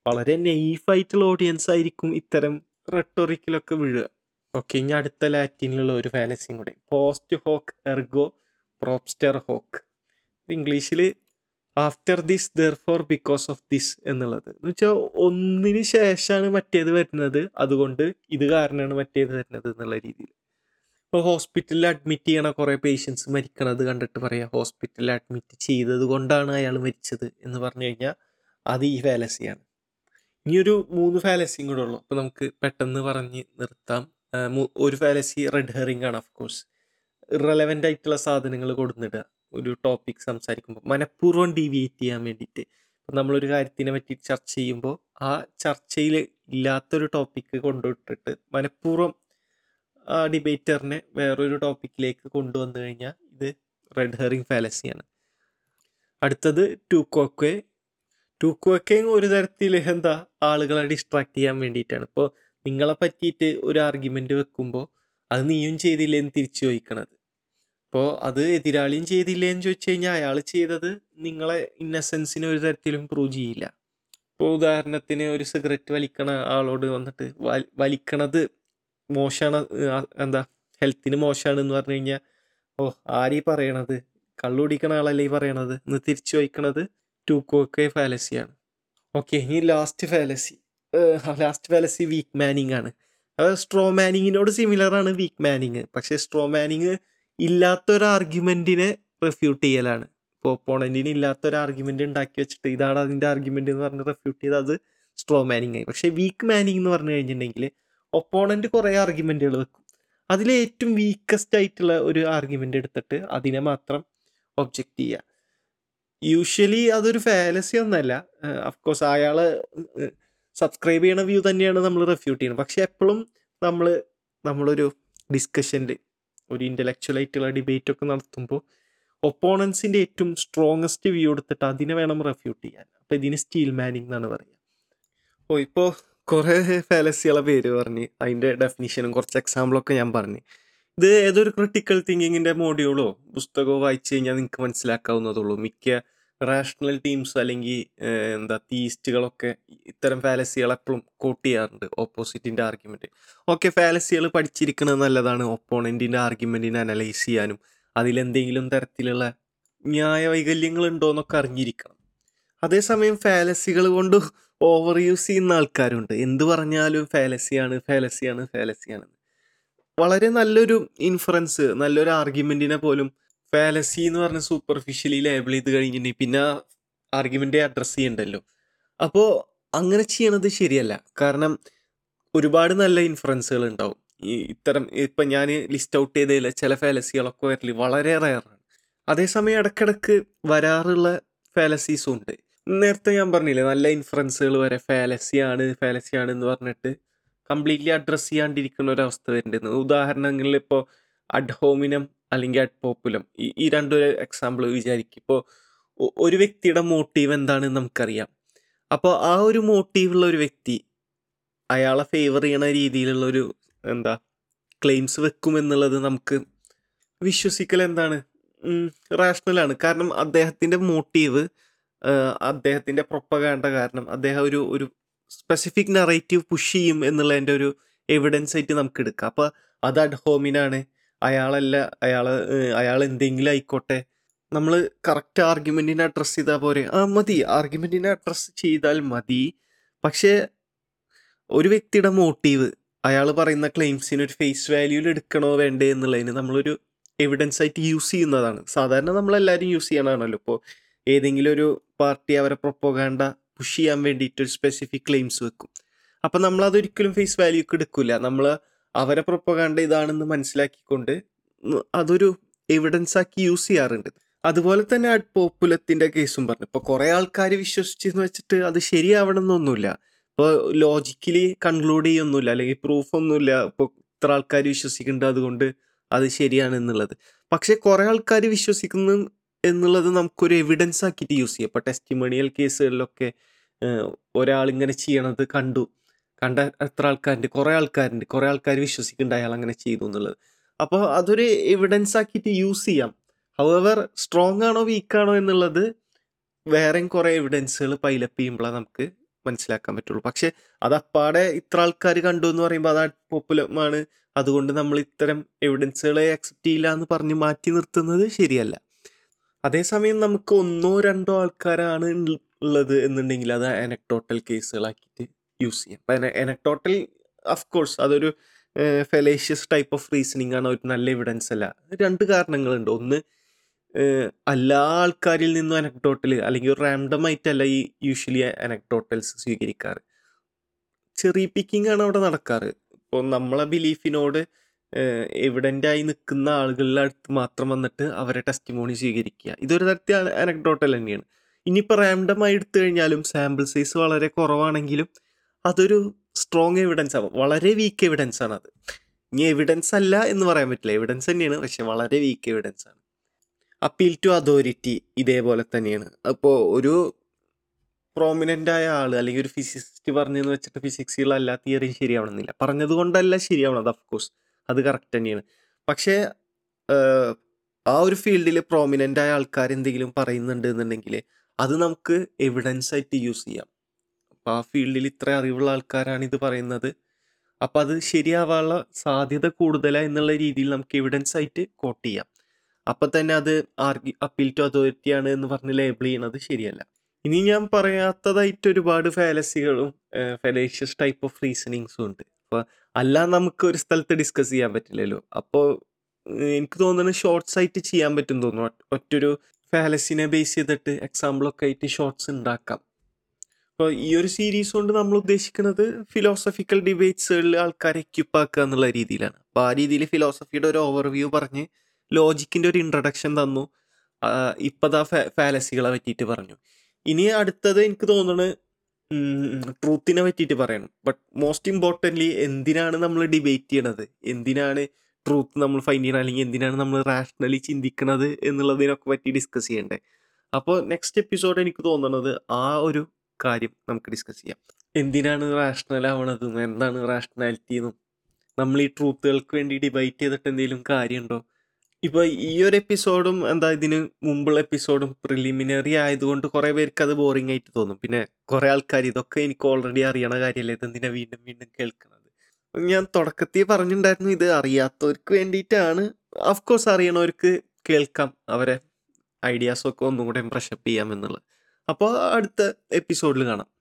വളരെ നെയ്ഫായിട്ടുള്ള ഓഡിയൻസ് ആയിരിക്കും ഇത്തരം റെട്ടോറിക്കിലൊക്കെ വീഴുക ഓക്കെ ഇനി അടുത്ത ലാറ്റിനിലുള്ള ഒരു ഫാലസിയും കൂടെ പോസ്റ്റ് ഹോക്ക് എർഗോ പ്രോപ്സ്റ്റർ ഹോക്ക് ഇംഗ്ലീഷിൽ after this therefore because of this എന്നുള്ളത് എന്ന് വെച്ചാൽ ഒന്നിന് ശേഷമാണ് മറ്റേത് വരുന്നത് അതുകൊണ്ട് ഇത് കാരണമാണ് മറ്റേത് വരുന്നത് എന്നുള്ള രീതിയിൽ ഇപ്പോൾ ഹോസ്പിറ്റലിൽ അഡ്മിറ്റ് ചെയ്യണ കുറേ പേഷ്യൻസ് മരിക്കണത് കണ്ടിട്ട് പറയാം ഹോസ്പിറ്റലിൽ അഡ്മിറ്റ് ചെയ്തത് കൊണ്ടാണ് അയാൾ മരിച്ചത് എന്ന് പറഞ്ഞു കഴിഞ്ഞാൽ അത് ഈ ഫാലസിയാണ് ഇനിയൊരു മൂന്ന് ഫാലസിയും കൂടെ ഉള്ളൂ അപ്പോൾ നമുക്ക് പെട്ടെന്ന് പറഞ്ഞ് നിർത്താം ആ, മു- ഒരു ഫാലസി റെഡ് ഹെറിംഗ് ആണ് ഓഫ് കോഴ്സ് ഇറലവൻ്റ് ആയിട്ടുള്ള സാധനങ്ങൾ കൊടുന്നിടുക ഒരു ടോപ്പിക് സംസാരിക്കുമ്പോൾ മനഃപൂർവ്വം ഡീവിയേറ്റ് ചെയ്യാൻ വേണ്ടിയിട്ട് ഇപ്പം നമ്മളൊരു കാര്യത്തിനെ പറ്റി ചർച്ച ചെയ്യുമ്പോൾ ആ ചർച്ചയിൽ ഇല്ലാത്തൊരു ടോപ്പിക്ക് കൊണ്ടുവിട്ടിട്ട് മനഃപൂർവ്വം ആ ഡിബേറ്ററിനെ വേറൊരു ടോപ്പിക്കിലേക്ക് കൊണ്ടുവന്നു കഴിഞ്ഞാൽ ഇത് റെഡ് ഹെറിംഗ് ഫാലസിയാണ് അടുത്തത് ടൂക്കോക്വെ ടൂക്കോക്കയും ഒരു തരത്തിൽ എന്താ ആളുകളെ ഡിസ്ട്രാക്ട് ചെയ്യാൻ വേണ്ടിയിട്ടാണ് ഇപ്പോൾ നിങ്ങളെ പറ്റിയിട്ട് ഒരു ആർഗ്യുമെന്റ് വെക്കുമ്പോൾ അത് നീയും ചെയ്തില്ലേ എന്ന് തിരിച്ചു ചോദിക്കണത് അപ്പോൾ അത് എതിരാളിയും ചെയ്തില്ലേ എന്ന് ചോദിച്ചു കഴിഞ്ഞാൽ അയാൾ ചെയ്തത് നിങ്ങളെ ഇന്നസെൻസിനെ ഒരു തരത്തിലും പ്രൂവ് ചെയ്യില്ല ഇപ്പോൾ ഉദാഹരണത്തിന് ഒരു സിഗരറ്റ് വലിക്കണ ആളോട് വന്നിട്ട് വലി- വലിക്കണത് മോശമാണ് എന്താ ഹെൽത്തിന് മോശമാണ് എന്ന് പറഞ്ഞു കഴിഞ്ഞാൽ ഓ ആരീ പറയണത് കള്ളു കുടിക്കണ ആളല്ലേ ഈ പറയണത് എന്ന് തിരിച്ചു വയ്ക്കണത് ടൂക്കോക്കെ ഫാലസിയാണ് ഓക്കെ ഇനി last fallacy last fallacy weak manning ആണ് അത് സ്ട്രോ മാനിങ്ങിനോട് സിമിലർ ആണ് വീക്ക് മാനിങ് പക്ഷേ സ്ട്രോ മാനിങ് ഇല്ലാത്തൊരു ആർഗ്യുമെന്റിനെ റെഫ്യൂട്ട് ചെയ്യലാണ് ഇപ്പോൾ ഒപ്പോണന്റിന് ഇല്ലാത്തൊരു ആർഗ്യുമെന്റ് ഉണ്ടാക്കി വെച്ചിട്ട് ഇതാണ് അതിന്റെ ആർഗ്യുമെന്റ് എന്ന് പറഞ്ഞ് റെഫ്യൂട്ട് ചെയ്ത് അത് സ്ട്രോ മാനിങ് ആയി പക്ഷേ വീക്ക് മാനിങ് എന്ന് പറഞ്ഞു കഴിഞ്ഞിട്ടുണ്ടെങ്കിൽ ഒപ്പോണന്റ് കുറേ ആർഗ്യുമെന്റുകൾ വെക്കും അതിൽ ഏറ്റവും വീക്കസ്റ്റ് ആയിട്ടുള്ള ഒരു ആർഗ്യുമെന്റ് എടുത്തിട്ട് അതിനെ മാത്രം ഒബ്ജക്റ്റ് ചെയ്യുക യൂഷ്വലി അതൊരു ഫാലസി ഒന്നല്ല അഫ്കോഴ്സ് അയാള് സബ്സ്ക്രൈബ് ചെയ്യണ വ്യൂ തന്നെയാണ് നമ്മൾ റെഫ്യൂട്ട് ചെയ്യുന്നത് പക്ഷെ എപ്പോഴും നമ്മൾ നമ്മളൊരു ഡിസ്കഷനിൽ ഒരു ഇൻ്റലക്ച്വൽ ആയിട്ടുള്ള ഡിബേറ്റ് ഒക്കെ നടത്തുമ്പോൾ ഒപ്പോണൻസിൻ്റെ ഏറ്റവും സ്ട്രോങ്ങസ്റ്റ് വ്യൂ എടുത്തിട്ട് അതിനെ വേണം റെഫ്യൂട്ട് ചെയ്യാൻ അപ്പോൾ ഇതിന് സ്റ്റീൽ മാനിങ് എന്നാണ് പറയുക ഓ ഇപ്പോൾ കുറേ ഫാലസികളെ പേര് പറഞ്ഞ് അതിൻ്റെ ഡെഫിനിഷനും കുറച്ച് എക്സാമ്പിളൊക്കെ ഞാൻ പറഞ്ഞു ഇത് ഏതൊരു ക്രിട്ടിക്കൽ തിങ്കിങ്ങിൻ്റെ മോഡ്യൂളോ പുസ്തകമോ വായിച്ചു കഴിഞ്ഞാൽ നിങ്ങൾക്ക് മനസ്സിലാക്കാവുന്നതുള്ളൂ മിക്ക റാഷണൽ ടീംസ് അല്ലെങ്കിൽ ഏഹ്, എന്താ തീയിസ്റ്റുകളൊക്കെ ഇത്തരം ഫാലസികൾ എപ്പോഴും കോട്ട് ചെയ്യാറുണ്ട് ഓപ്പോസിറ്റിൻ്റെ ആർഗ്യുമെൻറ്റ് ഓക്കെ ഫാലസികൾ പഠിച്ചിരിക്കുന്നത് നല്ലതാണ് ഒപ്പോണൻറ്റിൻ്റെ ആർഗ്യുമെൻറ്റിനെ അനലൈസ് ചെയ്യാനും അതിലെന്തെങ്കിലും തരത്തിലുള്ള ന്യായ വൈകല്യങ്ങൾ ഉണ്ടോ എന്നൊക്കെ അറിഞ്ഞിരിക്കണം അതേസമയം ഫാലസികൾ കൊണ്ട് ഓവർ യൂസ് ചെയ്യുന്ന ആൾക്കാരുണ്ട് എന്ത് പറഞ്ഞാലും ഫാലസിയാണ് ഫാലസിയാണ് ഫാലസിയാണ് വളരെ നല്ലൊരു ഇൻഫറൻസ് നല്ലൊരു ആർഗ്യുമെന്റിനെ പോലും ഫാലസി എന്ന് പറഞ്ഞ് സൂപ്പർഫിഷ്യലി ലേബിൾ ചെയ്ത് കഴിഞ്ഞിട്ടുണ്ടെങ്കിൽ പിന്നെ ആർഗ്യുമെന്റ് അഡ്രസ്സ് ചെയ്യണ്ടല്ലോ അപ്പോൾ അങ്ങനെ ചെയ്യണത് ശരിയല്ല കാരണം ഒരുപാട് നല്ല ഇൻഫറൻസുകൾ ഉണ്ടാവും ഈ ഇത്തരം ഇപ്പം ഞാൻ ലിസ്റ്റ് ഔട്ട് ചെയ്തതിൽ ചില ഫാലസികളൊക്കെ വരല് വളരെ റയറാണ് അതേസമയം ഇടക്കിടക്ക് വരാറുള്ള ഫാലസീസും ഉണ്ട് നേരത്തെ ഞാൻ പറഞ്ഞില്ലേ നല്ല ഇൻഫറൻസുകൾ വരെ ഫാലസിയാണ് ഫാലസിയാണ് എന്ന് പറഞ്ഞിട്ട് കംപ്ലീറ്റ്ലി അഡ്രസ്സ് ചെയ്യാണ്ടിരിക്കുന്ന ഒരു അവസ്ഥ വരുന്നുണ്ട് ഉദാഹരണങ്ങളിൽ ഇപ്പോൾ അഡ് ഹോമിനം അല്ലെങ്കിൽ അഡ് പോപ്പുലം ഈ ഈ രണ്ടു എക്സാമ്പിൾ വിചാരിക്കും ഇപ്പോൾ ഒരു വ്യക്തിയുടെ മോട്ടീവ് എന്താണെന്ന് നമുക്കറിയാം അപ്പോൾ ആ ഒരു മോട്ടീവുള്ള ഒരു വ്യക്തി അയാളെ ഫേവർ ചെയ്യണ രീതിയിലുള്ള ഒരു എന്താ ക്ലെയിംസ് വെക്കുമെന്നുള്ളത് നമുക്ക് വിശ്വസിക്കൽ എന്താണ് റാഷണലാണ് കാരണം അദ്ദേഹത്തിൻ്റെ മോട്ടീവ് അദ്ദേഹത്തിൻ്റെ പ്രൊപ്പകാണ്ട കാരണം അദ്ദേഹം ഒരു ഒരു സ്പെസിഫിക് നറേറ്റീവ് പുഷ് ചെയ്യും എന്നുള്ളതിൻ്റെ ഒരു എവിഡൻസ് ആയിട്ട് നമുക്ക് എടുക്കാം അപ്പോൾ അത് അഡ്ഹോമിനാണ് അയാളല്ല അയാൾ അയാൾ എന്തെങ്കിലും ആയിക്കോട്ടെ നമ്മൾ കറക്റ്റ് ആർഗ്യുമെൻറ്റിനെ അഡ്രസ്സ് ചെയ്താൽ പോരെ ആ മതി ആർഗ്യുമെൻറ്റിനെ അഡ്രസ്സ് ചെയ്താൽ മതി പക്ഷേ ഒരു വ്യക്തിയുടെ മോട്ടീവ് അയാൾ പറയുന്ന ക്ലെയിംസിന് ഒരു ഫേസ് വാല്യൂവിൽ എടുക്കണോ വേണ്ടേ എന്നുള്ളതിന് നമ്മളൊരു എവിഡൻസ് ആയിട്ട് യൂസ് ചെയ്യുന്നതാണ് സാധാരണ നമ്മളെല്ലാവരും യൂസ് ചെയ്യണതാണല്ലോ ഇപ്പോൾ ഏതെങ്കിലും ഒരു പാർട്ടി അവരെ പ്രൊപ്പോഗാണ്ട പുഷ് ചെയ്യാൻ വേണ്ടിയിട്ട് ഒരു സ്പെസിഫിക് ക്ലെയിംസ് വെക്കും അപ്പം നമ്മൾ അതൊരിക്കലും ഫേസ് വാല്യൂക്ക് എടുക്കില്ല നമ്മൾ അവരെ പ്രൊപ്പഗാണ്ട ഇതാണെന്ന് മനസ്സിലാക്കിക്കൊണ്ട് ഉം അതൊരു എവിഡൻസ് ആക്കി യൂസ് ചെയ്യാറുണ്ട് അതുപോലെ തന്നെ അഡ് പോപ്പുലത്തിന്റെ കേസും പറഞ്ഞു ഇപ്പോൾ കുറേ ആൾക്കാർ വിശ്വസിച്ചെന്ന് വെച്ചിട്ട് അത് ശരിയാവണം എന്നൊന്നുമില്ല ഇപ്പോൾ ലോജിക്കലി കൺക്ലൂഡ് ചെയ്യൊന്നുമില്ല അല്ലെങ്കിൽ പ്രൂഫ് ഒന്നുമില്ല ഇപ്പോൾ ഇത്ര ആൾക്കാർ വിശ്വസിക്കുന്നുണ്ട് അതുകൊണ്ട് അത് ശരിയാണ് എന്നുള്ളത് പക്ഷേ കുറേ ആൾക്കാർ വിശ്വസിക്കുന്നു എന്നുള്ളത് നമുക്കൊരു എവിഡൻസ് ആക്കിയിട്ട് യൂസ് ചെയ്യാം ഇപ്പോൾ ടെസ്റ്റിമോണിയൽ കേസുകളിലൊക്കെ ഒരാൾ ഇങ്ങനെ ചെയ്യണത് കണ്ടു കണ്ട എത്ര ആൾക്കാരുണ്ട് കുറേ ആൾക്കാരുണ്ട് കുറേ ആൾക്കാർ വിശ്വസിക്കുന്നുണ്ട് അയാൾ അങ്ങനെ ചെയ്തു എന്നുള്ളത് അപ്പോൾ അതൊരു എവിഡൻസ് ആക്കിയിട്ട് യൂസ് ചെയ്യാം ഹവർ സ്ട്രോങ് ആണോ വീക്ക് ആണോ എന്നുള്ളത് വേറെയും കുറേ എവിഡൻസുകൾ പൈലപ്പ് ചെയ്യുമ്പോഴാണ് നമുക്ക് മനസ്സിലാക്കാൻ പറ്റുള്ളൂ പക്ഷെ അത് അപ്പാടെ ഇത്ര ആൾക്കാർ കണ്ടു എന്ന് പറയുമ്പോൾ അത് പോപ്പുലമാണ് അതുകൊണ്ട് നമ്മൾ ഇത്തരം എവിഡൻസുകളെ അക്സെപ്റ്റ് ചെയ്യില്ല എന്ന് പറഞ്ഞ് മാറ്റി നിർത്തുന്നത് ശരിയല്ല അതേസമയം നമുക്ക് ഒന്നോ രണ്ടോ ആൾക്കാരാണ് ഉൾ- ഉള്ളത് എന്നുണ്ടെങ്കിൽ അത് അനക്ടോട്ടൽ കേസുകളാക്കിയിട്ട് യൂസ് ചെയ്യാം അപ്പം അനക്ടോട്ടൽ കോഴ്സ് അതൊരു ഫെലേഷ്യസ് ടൈപ്പ് ഓഫ് റീസണിങ് ആണ് ഒരു നല്ല എവിഡൻസ് അല്ല രണ്ട് കാരണങ്ങളുണ്ട് ഒന്ന് ഏഹ് എല്ലാ ആൾക്കാരിൽ നിന്നും അനക്ടോട്ടൽ അല്ലെങ്കിൽ ഒരു റാൻഡം ആയിട്ടല്ല ഈ യൂഷ്വലി അനക്ടോട്ടൽസ് സ്വീകരിക്കാറ് ചെറിയ പിക്കിംഗ് ആണ് അവിടെ നടക്കാറ് ഇപ്പോൾ നമ്മളെ ബിലീഫിനോട് എവിഡൻ്റ് ആയി നിൽക്കുന്ന ആളുകളുടെ അടുത്ത് മാത്രം വന്നിട്ട് അവരെ ടെസ്റ്റിമോണി സ്വീകരിക്കുക ഇതൊരു തരത്തിൽ അനക്ടോട്ടൽ തന്നെയാണ് ഇനിയിപ്പോൾ റാൻഡം ആയി എടുത്തു കഴിഞ്ഞാലും സാമ്പിൾ സൈസ് വളരെ കുറവാണെങ്കിലും അതൊരു സ്ട്രോങ് എവിഡൻസ് ആവും വളരെ വീക്ക് എവിഡൻസ് ആണ് അത് ഇനി എവിഡൻസ് അല്ല എന്ന് പറയാൻ പറ്റില്ല എവിഡൻസ് തന്നെയാണ് പക്ഷെ വളരെ വീക്ക് എവിഡൻസ് ആണ് അപ്പീൽ ടു അതോറിറ്റി ഇതേപോലെ തന്നെയാണ് അപ്പോൾ ഒരു പ്രോമിനൻ്റ് ആയ ആൾ അല്ലെങ്കിൽ ഒരു ഫിസിസിസ്റ്റ് പറഞ്ഞെന്ന് വെച്ചിട്ട് ഫിസിക്സിലുള്ള എല്ലാ തിയറിയും ശരിയാവണമെന്നില്ല പറഞ്ഞത് കൊണ്ടല്ല ശരിയാവണത് ഓഫ് കോഴ്സ് അത് കറക്റ്റ് തന്നെയാണ് പക്ഷേ ആഹ്, ആ ഒരു ഫീൽഡിൽ പ്രോമിനൻ്റ് ആയ ആൾക്കാർ എന്തെങ്കിലും പറയുന്നുണ്ട് എന്നുണ്ടെങ്കിൽ അത് നമുക്ക് എവിഡൻസ് ആയിട്ട് യൂസ് ചെയ്യാം അപ്പോൾ ആ ഫീൽഡിൽ ഇത്ര അറിവുള്ള ആൾക്കാരാണ് ഇത് പറയുന്നത് അപ്പോൾ അത് ശരിയാവാനുള്ള സാധ്യത കൂടുതലാണ് എന്നുള്ള രീതിയിൽ നമുക്ക് എവിഡൻസ് ആയിട്ട് കോട്ട് ചെയ്യാം അപ്പം തന്നെ അത് ആർഗ്യു അപ്പീൽ ടു അതോറിറ്റി ആണ് എന്ന് പറഞ്ഞ് ലേബിൾ ചെയ്യണത് ശരിയല്ല ഇനി ഞാൻ പറയാത്തതായിട്ട് ഒരുപാട് ഫാലസികളും ഫെലേഷ്യസ് ടൈപ്പ് ഓഫ് റീസണിങ്സും ഉണ്ട് അപ്പോൾ അല്ല നമുക്ക് ഒരു സ്ഥലത്ത് ഡിസ്കസ് ചെയ്യാൻ പറ്റില്ലല്ലോ അപ്പോൾ എനിക്ക് തോന്നുന്നത് ഷോർട്സ് ആയിട്ട് ചെയ്യാൻ പറ്റും തോന്നുന്നു ഒറ്റ- ഒറ്റൊരു ഫാലസിനെ ബേസ് ചെയ്തിട്ട് എക്സാമ്പിളൊക്കെ ആയിട്ട് ഷോർട്സ് ഉണ്ടാക്കാം അപ്പോൾ ഈ ഒരു സീരീസ് കൊണ്ട് നമ്മൾ ഉദ്ദേശിക്കുന്നത് ഫിലോസഫിക്കൽ ഡിബേറ്റ്സുകളിൽ ആൾക്കാരെ equip ആക്കുക എന്നുള്ള രീതിയിലാണ് അപ്പോൾ ആ രീതിയിൽ ഫിലോസഫിയുടെ ഒരു ഓവർവ്യൂ പറഞ്ഞ് ലോജിക്കിൻ്റെ ഒരു ഇൻട്രഡക്ഷൻ തന്നു ഇപ്പതാ ഫാലസികളെ പറ്റിയിട്ട് പറഞ്ഞു ഇനി അടുത്തത് എനിക്ക് തോന്നുന്നത് ട്രൂത്തിനെ പറ്റിയിട്ട് പറയണം ബട്ട് മോസ്റ്റ് ഇമ്പോർട്ടൻ്റ്ലി എന്തിനാണ് നമ്മൾ ഡിബേറ്റ് ചെയ്യണത് എന്തിനാണ് ട്രൂത്ത് നമ്മൾ ഫൈൻഡ് ചെയ്യണം അല്ലെങ്കിൽ എന്തിനാണ് നമ്മൾ റാഷണലി ചിന്തിക്കണത് എന്നുള്ളതിനൊക്കെ പറ്റി ഡിസ്കസ് ചെയ്യണ്ടേ അപ്പോൾ നെക്സ്റ്റ് എപ്പിസോഡ് എനിക്ക് തോന്നുന്നത് ആ ഒരു കാര്യം നമുക്ക് ഡിസ്കസ് ചെയ്യാം എന്തിനാണ് റാഷണൽ ആവണതെന്നും എന്താണ് റാഷണാലിറ്റി എന്നും നമ്മൾ ഈ ട്രൂത്തുകൾക്ക് വേണ്ടി ഡിബൈറ്റ് ചെയ്തിട്ട് എന്തെങ്കിലും കാര്യമുണ്ടോ ഇപ്പോൾ ഈ ഒരു എപ്പിസോഡും എന്താ ഇതിന് മുമ്പുള്ള എപ്പിസോഡും പ്രിലിമിനറി ആയതുകൊണ്ട് കുറേ പേർക്ക് അത് ബോറിംഗ് ആയിട്ട് തോന്നും പിന്നെ കുറേ ആൾക്കാർ ഇതൊക്കെ എനിക്ക് ഓൾറെഡി അറിയണ കാര്യമല്ലേ ഇതെന്തിനാ വീണ്ടും വീണ്ടും കേൾക്കുന്നത് ഞാൻ തുടക്കത്തിൽ പറഞ്ഞിട്ടുണ്ടായിരുന്നു ഇത് അറിയാത്തവർക്ക് വേണ്ടിയിട്ടാണ് ഓഫ് കോഴ്സ് അറിയണവർക്ക് കേൾക്കാം അവരെ ഐഡിയാസൊക്കെ ഒന്നും കൂടെ ബ്രഷപ്പ് ചെയ്യാം എന്നുള്ളത് അപ്പോൾ അടുത്ത എപ്പിസോഡിൽ കാണാം